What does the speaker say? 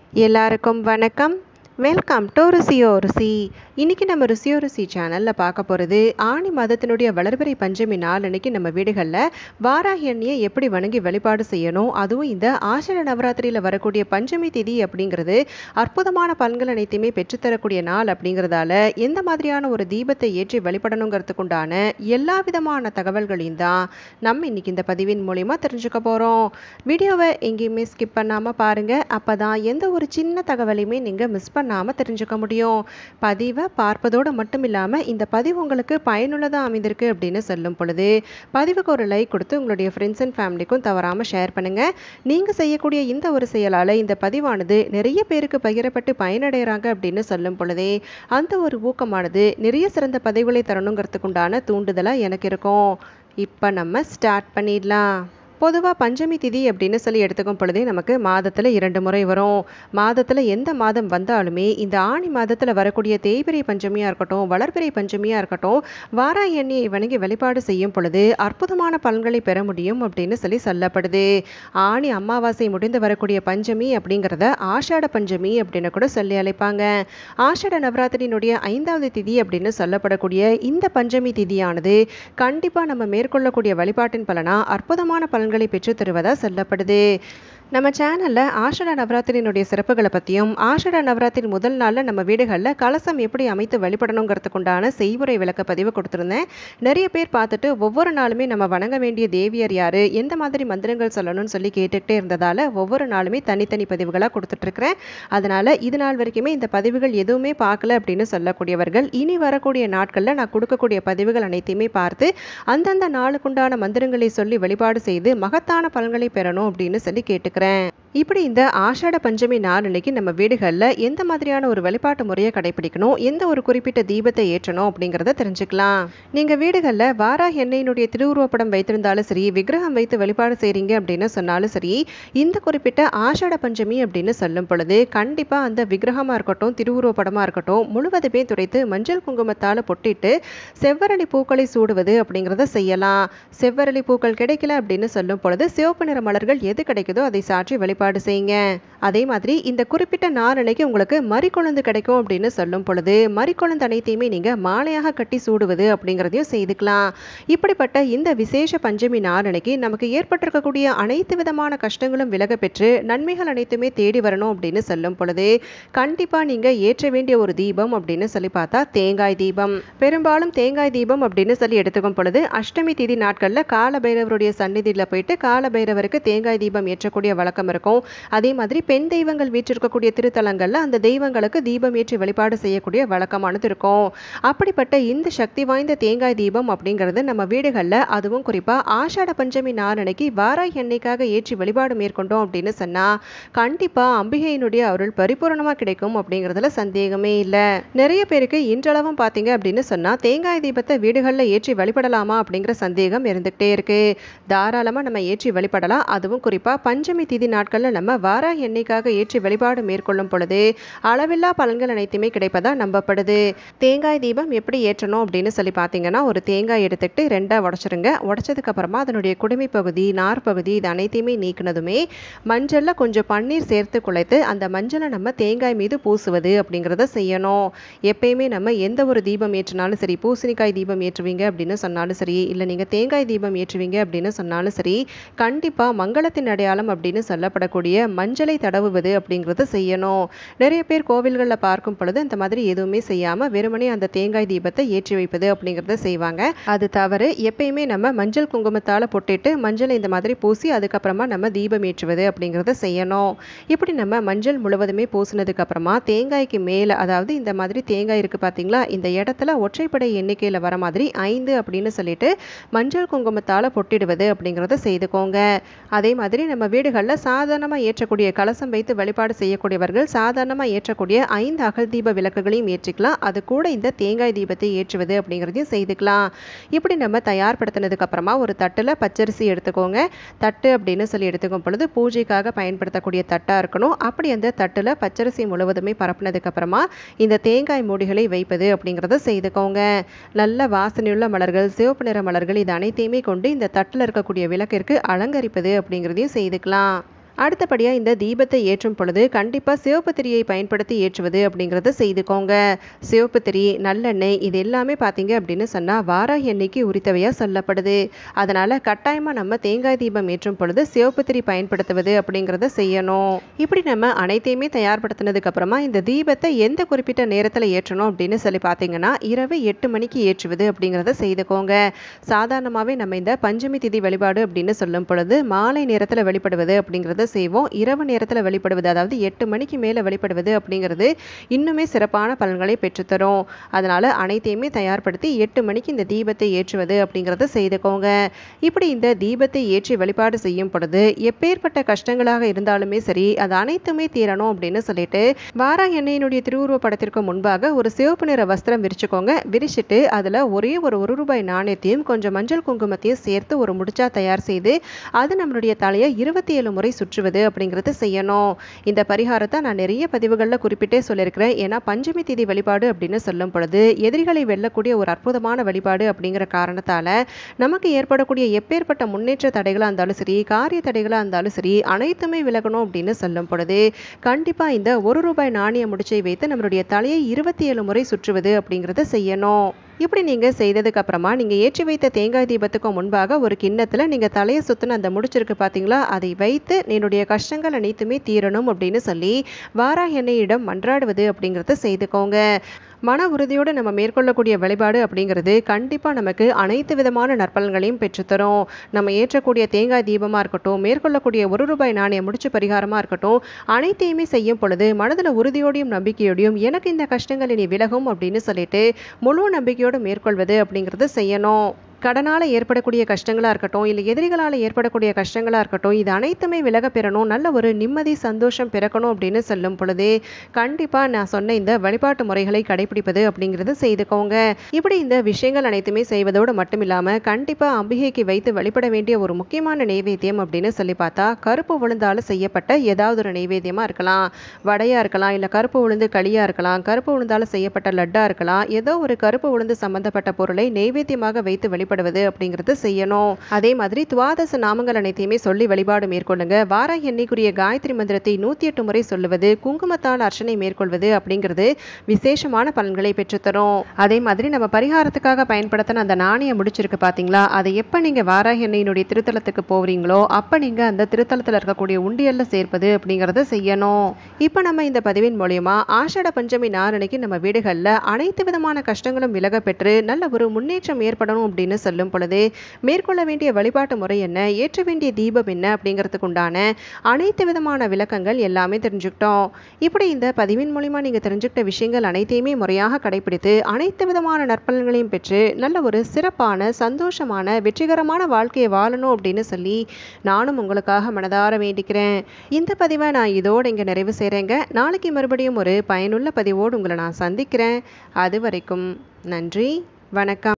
எல்லாருக்கும் வணக்கம் welcome to ருசியோ ருசி இன்றைக்கி நம்ம ருசியோ ருசி சேனலில் பார்க்க போகிறது ஆணி மாதத்தினுடைய வளர்பிறை பஞ்சமி நாள் அன்னைக்கு நம்ம வீடுகளில் வாராகி எண்ணியை எப்படி வணங்கி வழிபாடு செய்யணும் அதுவும் இந்த ஆஷாட நவராத்திரியில் வரக்கூடிய பஞ்சமி திதி அப்படிங்கிறது அற்புதமான பலன்கள் அனைத்தையுமே பெற்றுத்தரக்கூடிய நாள் அப்படிங்கிறதால எந்த மாதிரியான ஒரு தீபத்தை ஏற்றி வழிபடணுங்கிறதுக்குண்டான எல்லா விதமான தகவல்களையும் தான் நம்ம இன்னைக்கு இந்த பதிவின் மூலிமா தெரிஞ்சுக்க போகிறோம் வீடியோவை எங்கேயுமே ஸ்கிப் பண்ணாமல் பாருங்கள் அப்போ தான் எந்த ஒரு சின்ன தகவலையுமே நீங்கள் மிஸ் பண்ணாமல் தெரிஞ்சுக்க முடியும் பதிவை பார்ப்பதோடு மட்டும் இல்லாமல் இந்த பதிவு உங்களுக்கு பயனுள்ளதாக அமைந்திருக்கு அப்படின்னு சொல்லும் பொழுது பதிவுக்கு ஒரு லைக் கொடுத்து உங்களுடைய ஃப்ரெண்ட்ஸ் அண்ட் ஃபேமிலிக்கும் தவறாமல் ஷேர் பண்ணுங்கள் நீங்கள் செய்யக்கூடிய இந்த ஒரு செயலால் இந்த பதிவானது நிறைய பேருக்கு பகிரப்பட்டு பயனடைகிறாங்க அப்படின்னு சொல்லும் பொழுதே அந்த ஒரு ஊக்கமானது நிறைய சிறந்த பதிவுகளை தரணுங்கிறதுக்குண்டான தூண்டுதலாக எனக்கு இருக்கும் இப்போ நம்ம ஸ்டார்ட் பண்ணிடலாம் பொதுவாக பஞ்சமி திதி அப்படின்னு சொல்லி எடுத்துக்கும் பொழுதே நமக்கு மாதத்தில் இரண்டு முறை வரும் மாதத்தில் எந்த மாதம் வந்தாலுமே இந்த ஆணி மாதத்தில் வரக்கூடிய தேய்பிரை பஞ்சமியாக இருக்கட்டும் வளர்பிறை பஞ்சமியாக இருக்கட்டும் வாரா எண்ணெயை வணங்கி வழிபாடு செய்யும் பொழுது அற்புதமான பலன்களை பெற முடியும் அப்படின்னு சொல்லி சொல்லப்படுது ஆணி அமாவாசை முடிந்து வரக்கூடிய பஞ்சமி அப்படிங்கிறத ஆஷாட பஞ்சமி அப்படின்னு கூட சொல்லி அழைப்பாங்க ஆஷாட நவராத்திரியினுடைய ஐந்தாவது திதி அப்படின்னு சொல்லப்படக்கூடிய இந்த பஞ்சமி திதியானது கண்டிப்பாக நம்ம மேற்கொள்ளக்கூடிய வழிபாட்டின் பலனா அற்புதமான பலன் பலன்களை பெற்று தருவதாக சொல்லப்படுது நம்ம சேனலில் ஆஷட நவராத்திரியினுடைய சிறப்புகளை பற்றியும் ஆஷட நவராத்திரி முதல் நாளில் நம்ம வீடுகளில் கலசம் எப்படி அமைத்து வழிபடணுங்கிறதுக்குண்டான செய்முறை விளக்க பதிவு கொடுத்துருந்தேன் நிறைய பேர் பார்த்துட்டு ஒவ்வொரு நாளுமே நம்ம வணங்க வேண்டிய தேவியர் யார் எந்த மாதிரி மந்திரங்கள் சொல்லணும்னு சொல்லி கேட்டுக்கிட்டே இருந்ததால் ஒவ்வொரு நாளுமே தனித்தனி பதிவுகளாக கொடுத்துட்ருக்குறேன் அதனால் இது நாள் வரைக்குமே இந்த பதிவுகள் எதுவுமே பார்க்கல அப்படின்னு சொல்லக்கூடியவர்கள் இனி வரக்கூடிய நாட்களில் நான் கொடுக்கக்கூடிய பதிவுகள் அனைத்தையுமே பார்த்து அந்தந்த நாளுக்குண்டான மந்திரங்களை சொல்லி வழிபாடு செய்து மகத்தான பலன்களை பெறணும் அப்படின்னு சொல்லி கேட்டுக்கிறேன் இப்படி இந்த ஆஷாட பஞ்சமி நாள் அன்னைக்கு நம்ம வீடுகளில் எந்த மாதிரியான ஒரு வழிபாட்டு முறையை கடைபிடிக்கணும் எந்த ஒரு குறிப்பிட்ட தீபத்தை ஏற்றணும் அப்படிங்கிறத தெரிஞ்சுக்கலாம் நீங்கள் வீடுகளில் வாரா எண்ணெயினுடைய திருவுருவப்படம் வைத்திருந்தாலும் சரி விக்கிரகம் வைத்து வழிபாடு செய்கிறீங்க அப்படின்னு சொன்னாலும் சரி இந்த குறிப்பிட்ட ஆஷாட பஞ்சமி அப்படின்னு சொல்லும் பொழுது கண்டிப்பாக அந்த விக்கிரகமாக இருக்கட்டும் திருவுருவப்படமாக இருக்கட்டும் முழுவதுமே துடைத்து மஞ்சள் குங்குமத்தால் பொட்டிட்டு செவ்வரளி பூக்களை சூடுவது அப்படிங்கிறத செய்யலாம் செவ்வரளி பூக்கள் கிடைக்கல அப்படின்னு சொல்லும் பொழுது சிவப்பு நிற மலர்கள் எது கிடைக்குதோ அதை சாற்றி வழிபாடு செய்யுங்க அதே மாதிரி இந்த குறிப்பிட்ட நாளன்னைக்கு உங்களுக்கு மறிக்கொழுந்து கிடைக்கும் அப்படின்னு சொல்லும் பொழுது மறிக்கொழுந்து அனைத்தையுமே நீங்கள் மாலையாக கட்டி சூடுவது அப்படிங்கிறதையும் செய்துக்கலாம் இப்படிப்பட்ட இந்த விசேஷ பஞ்சமி நாளன்னைக்கு நமக்கு ஏற்பட்டிருக்கக்கூடிய அனைத்து விதமான கஷ்டங்களும் விலக பெற்று நன்மைகள் அனைத்துமே தேடி வரணும் அப்படின்னு சொல்லும் பொழுது கண்டிப்பாக நீங்கள் ஏற்ற வேண்டிய ஒரு தீபம் அப்படின்னு சொல்லி பார்த்தா தேங்காய் தீபம் பெரும்பாலும் தேங்காய் தீபம் அப்படின்னு சொல்லி எடுத்துக்கும் பொழுது அஷ்டமி திதி நாட்களில் கால பைரவருடைய சந்நிதியில் போயிட்டு கால பைரவருக்கு தேங்காய் தீபம் ஏற்றக்கூடிய வழக்கம் இருக்கும் அதே மாதிரி பெண் தெய்வங்கள் வீற்றிருக்கக்கூடிய திருத்தலங்களில் அந்த தெய்வங்களுக்கு தீபம் ஏற்றி வழிபாடு செய்யக்கூடிய வழக்கமானது இருக்கும் அப்படிப்பட்ட இந்த சக்தி வாய்ந்த தேங்காய் தீபம் அப்படிங்கிறது நம்ம வீடுகளில் அதுவும் குறிப்பாக ஆஷாட பஞ்சமி நாளன்னைக்கு வாராய் எண்ணெய்க்காக ஏற்றி வழிபாடு மேற்கொண்டோம் அப்படின்னு சொன்னால் கண்டிப்பாக அம்பிகையினுடைய அருள் பரிபூரணமாக கிடைக்கும் அப்படிங்கிறதுல சந்தேகமே இல்லை நிறைய பேருக்கு இன்றளவும் பார்த்தீங்க அப்படின்னு சொன்னால் தேங்காய் தீபத்தை வீடுகளில் ஏற்றி வழிபடலாமா அப்படிங்கிற சந்தேகம் இருந்துகிட்டே இருக்கு தாராளமாக நம்ம ஏற்றி வழிபடலாம் அதுவும் குறிப்பாக பஞ்சமி திதி நாட்களில் நம்ம வாரா எண்ணெய்க்காக ஏற்றி வழிபாடு மேற்கொள்ளும் பொழுது அளவில்லா பலன்கள் அனைத்துமே கிடைப்பதா நம்பப்படுது தேங்காய் தீபம் எப்படி ஏற்றணும் அப்படின்னு சொல்லி பார்த்தீங்கன்னா ஒரு தேங்காய் எடுத்துக்கிட்டு ரெண்டாக உடச்சிருங்க உடச்சதுக்கு அப்புறமா அதனுடைய குடுமி பகுதி நார் பகுதி இது அனைத்தையுமே நீக்கினதுமே மஞ்சளில் கொஞ்சம் பன்னீர் சேர்த்து குழைத்து அந்த மஞ்சளை நம்ம தேங்காய் மீது பூசுவது அப்படிங்கிறத செய்யணும் எப்பயுமே நம்ம எந்த ஒரு தீபம் ஏற்றினாலும் சரி பூசணிக்காய் தீபம் ஏற்றுவீங்க அப்படின்னு சொன்னாலும் சரி இல்லை நீங்கள் தேங்காய் தீபம் ஏற்றுவீங்க அப்படின்னு சொன்னாலும் சரி கண்டிப்பாக மங்களத்தின் அடையாளம் அப்படின்னு சொல்லப்படக்கூடிய மஞ்சளை தடவுவது அப்படிங்கிறத செய்யணும் நிறைய பேர் கோவில்களில் பார்க்கும் பொழுது இந்த மாதிரி எதுவுமே செய்யாமல் வெறுமனே அந்த தேங்காய் தீபத்தை ஏற்றி வைப்பது அப்படிங்கிறத செய்வாங்க அது தவறு எப்பயுமே நம்ம மஞ்சள் குங்குமத்தால் பொட்டிட்டு மஞ்சளை இந்த மாதிரி பூசி அதுக்கப்புறமா நம்ம தீபம் ஏற்றுவது அப்படிங்கிறத செய்யணும் இப்படி நம்ம மஞ்சள் முழுவதுமே பூசினதுக்கு அப்புறமா தேங்காய்க்கு மேலே அதாவது இந்த மாதிரி தேங்காய் இருக்குது பார்த்தீங்களா இந்த இடத்துல ஒற்றைப்படை எண்ணிக்கையில் வர மாதிரி ஐந்து அப்படின்னு சொல்லிட்டு மஞ்சள் குங்குமத்தால் பொட்டிடுவது அப்படிங்கிறத செய்துக்கோங்க அதே மாதிரி நம்ம வீடுகளில் சாதாரணமாக ஏற்றக்கூடிய கலசம் வைத்து வழிபாடு செய்யக்கூடியவர்கள் சாதாரணமாக ஏற்றக்கூடிய ஐந்து அகல் தீப விளக்குகளையும் ஏற்றிக்கலாம் அது கூட இந்த தேங்காய் தீபத்தை ஏற்றுவது அப்படிங்கிறதையும் செய்துக்கலாம் இப்படி நம்ம தயார்படுத்தினதுக்கு அப்புறமா ஒரு தட்டில் பச்சரிசி எடுத்துக்கோங்க தட்டு அப்படின்னு சொல்லி எடுத்துக்கும் பொழுது பூஜைக்காக பயன்படுத்தக்கூடிய தட்டாக இருக்கணும் அப்படி அந்த தட்டில் பச்சரிசி முழுவதுமே பரப்புனதுக்கு அப்புறமா இந்த தேங்காய் மூடிகளை வைப்பது அப்படிங்கிறத செய்துக்கோங்க நல்ல வாசனையுள்ள மலர்கள் சிவப்பு நிற மலர்கள் இது அனைத்தையுமே கொண்டு இந்த தட்டில் இருக்கக்கூடிய விளக்கிற்கு அலங்கரிப்பது அப்படிங்கிறதையும் செய்துக்கலாம் அடுத்தபடியாக இந்த தீபத்தை ஏற்றும் பொழுது கண்டிப்பாக சிவப்பு திரியை பயன்படுத்தி ஏற்றுவது அப்படிங்கிறத செய்துக்கோங்க சிவப்பு திரி நல்லெண்ணெய் இது எல்லாமே பார்த்தீங்க அப்படின்னு சொன்னால் வாராகி எண்ணெய்க்கு உரித்தவையாக சொல்லப்படுது அதனால் கட்டாயமாக நம்ம தேங்காய் தீபம் ஏற்றும் பொழுது சிவப்பு திரி பயன்படுத்துவது அப்படிங்கிறத செய்யணும் இப்படி நம்ம அனைத்தையுமே தயார்படுத்தினதுக்கு அப்புறமா இந்த தீபத்தை எந்த குறிப்பிட்ட நேரத்தில் ஏற்றணும் அப்படின்னு சொல்லி பார்த்தீங்கன்னா இரவு எட்டு மணிக்கு ஏற்றுவது அப்படிங்கிறத செய்துக்கோங்க சாதாரணமாகவே நம்ம இந்த பஞ்சமி திதி வழிபாடு அப்படின்னு சொல்லும் பொழுது மாலை நேரத்தில் வெளிப்படுவது அப்படிங்கிறத செய்வோம் இரவு நேரத்தில் வெளிப்படுவது அதாவது எட்டு மணிக்கு மேலே வெளிப்படுவது அப்படிங்கிறது இன்னுமே சிறப்பான பலன்களை பெற்றுத்தரும் அதனால் அனைத்தையுமே தயார்படுத்தி எட்டு மணிக்கு இந்த தீபத்தை ஏற்றுவது அப்படிங்கிறத செய்துக்கோங்க இப்படி இந்த தீபத்தை ஏற்றி வழிபாடு செய்யும் பொழுது எப்பேற்பட்ட கஷ்டங்களாக இருந்தாலுமே சரி அது அனைத்துமே தீரணும் அப்படின்னு சொல்லிட்டு வாரா எண்ணெயினுடைய திருவுருவ படத்திற்கு முன்பாக ஒரு சிவப்பு நிற வஸ்திரம் விரிச்சுக்கோங்க விரிச்சிட்டு அதில் ஒரே ஒரு ஒரு ரூபாய் நாணயத்தையும் கொஞ்சம் மஞ்சள் குங்குமத்தையும் சேர்த்து ஒரு முடிச்சா தயார் செய்து அது நம்மளுடைய தலையை இருபத்தி ஏழு முறை சுற்றுவது அப்படிங்கிறது செய்யணும் இந்த பரிகாரத்தை நான் நிறைய பதிவுகளில் குறிப்பிட்டே சொல்லியிருக்கிறேன் ஏன்னா பஞ்சமி திதி வழிபாடு அப்படின்னு சொல்லும் பொழுது எதிரிகளை வெல்லக்கூடிய ஒரு அற்புதமான வழிபாடு அப்படிங்கிற காரணத்தால் நமக்கு ஏற்படக்கூடிய எப்பேற்பட்ட முன்னேற்ற தடைகளாக இருந்தாலும் சரி காரிய தடைகளாக இருந்தாலும் சரி அனைத்துமே விலகணும் அப்படின்னு சொல்லும் பொழுது கண்டிப்பாக இந்த ஒரு ரூபாய் நாணய முடிச்சை வைத்து நம்மளுடைய தலையை இருபத்தி ஏழு முறை சுற்றுவது அப்படிங்கிறத செய்யணும் இப்படி நீங்கள் செய்ததுக்கு அப்புறமா நீங்கள் ஏற்றி வைத்த தேங்காய் தீபத்துக்கு முன்பாக ஒரு கிண்ணத்தில் நீங்கள் தலையை சுற்றின அந்த முடிச்சிருக்கு பார்த்தீங்களா அதை வைத்து என்னுடைய கஷ்டங்கள் அனைத்துமே தீரணும் அப்படின்னு சொல்லி வாரா எண்ணெயிடம் மன்றாடுவது அப்படிங்கிறத செய்துக்கோங்க மன உறுதியோடு நம்ம மேற்கொள்ளக்கூடிய வழிபாடு அப்படிங்கிறது கண்டிப்பாக நமக்கு அனைத்து விதமான நற்பலன்களையும் பெற்றுத்தரும் நம்ம ஏற்றக்கூடிய தேங்காய் தீபமாக இருக்கட்டும் மேற்கொள்ளக்கூடிய ஒரு ரூபாய் நாணய முடிச்சு பரிகாரமாக இருக்கட்டும் அனைத்தையுமே செய்யும் பொழுது மனதில் உறுதியோடையும் நம்பிக்கையோடையும் எனக்கு இந்த கஷ்டங்கள் இனி விலகும் அப்படின்னு சொல்லிட்டு முழு நம்பிக்கையோடு மேற்கொள்வது அப்படிங்கிறது செய்யணும் கடனால் ஏற்படக்கூடிய கஷ்டங்களாக இருக்கட்டும் இல்லை எதிரிகளால் ஏற்படக்கூடிய கஷ்டங்களாக இருக்கட்டும் இது அனைத்துமே விலக பெறணும் நல்ல ஒரு நிம்மதி சந்தோஷம் பிறக்கணும் அப்படின்னு சொல்லும் பொழுதே கண்டிப்பாக நான் சொன்ன இந்த வழிபாட்டு முறைகளை கடைபிடிப்பது அப்படிங்கிறது செய்துக்கோங்க இப்படி இந்த விஷயங்கள் அனைத்துமே செய்வதோடு மட்டும் இல்லாமல் கண்டிப்பாக அம்பிகைக்கு வைத்து வழிபட வேண்டிய ஒரு முக்கியமான நெய்வேத்தியம் அப்படின்னு சொல்லி பார்த்தா கருப்பு உளுந்தால் செய்யப்பட்ட ஏதாவது ஒரு நெய்வேத்தியமாக இருக்கலாம் வடையாக இருக்கலாம் இல்லை கருப்பு உளுந்து களியாக இருக்கலாம் கருப்பு உளுந்தால் செய்யப்பட்ட லட்டாக இருக்கலாம் ஏதோ ஒரு கருப்பு உளுந்து சம்பந்தப்பட்ட பொருளை நெய்வேத்தியமாக வைத்து வழிபடுவது அப்படிங்கிறது செய்யணும் அதே மாதிரி துவாதச நாமங்கள் அனைத்தையுமே சொல்லி வழிபாடு மேற்கொள்ளுங்க வார எண்ணிக்குரிய காயத்ரி மந்திரத்தை நூற்றி எட்டு முறை சொல்லுவது குங்குமத்தால் அர்ச்சனை மேற்கொள்வது அப்படிங்கிறது விசேஷமான பலன்களை பெற்றுத்தரும் அதே மாதிரி நம்ம பரிகாரத்துக்காக பயன்படுத்தின அந்த நாணயம் முடிச்சிருக்கு பார்த்தீங்களா அதை எப்போ நீங்கள் வாராகி எண்ணெயினுடைய திருத்தலத்துக்கு போகிறீங்களோ அப்போ நீங்கள் அந்த திருத்தலத்தில் இருக்கக்கூடிய உண்டியல்ல சேர்ப்பது அப்படிங்கிறத செய்யணும் இப்போ நம்ம இந்த பதிவின் மூலயமா ஆஷாட பஞ்சமி நாரணிக்கு நம்ம வீடுகளில் அனைத்து விதமான கஷ்டங்களும் விலக பெற்று நல்ல ஒரு முன்னேற்றம் ஏற்படணும் அப்படின்னு சொல்லும் பொழுது மேற்கொள்ள வேண்டிய வழிபாட்டு முறை என்ன ஏற்ற வேண்டிய தீபம் என்ன அப்படிங்கிறதுக்கு உண்டான அனைத்து விதமான விளக்கங்கள் எல்லாமே தெரிஞ்சுக்கிட்டோம் இப்படி இந்த பதிவின் மூலிமா நீங்கள் தெரிஞ்சுக்கிட்ட விஷயங்கள் அனைத்தையுமே முறையாக கடைபிடித்து அனைத்து விதமான நற்பலன்களையும் பெற்று நல்ல ஒரு சிறப்பான சந்தோஷமான வெற்றிகரமான வாழ்க்கையை வாழணும் அப்படின்னு சொல்லி நானும் உங்களுக்காக மனதார வேண்டிக்கிறேன் இந்த பதிவை நான் இதோடு இங்கே நிறைவு செய்கிறேங்க நாளைக்கு மறுபடியும் ஒரு பயனுள்ள பதிவோடு உங்களை நான் சந்திக்கிறேன் அது வரைக்கும் நன்றி வணக்கம்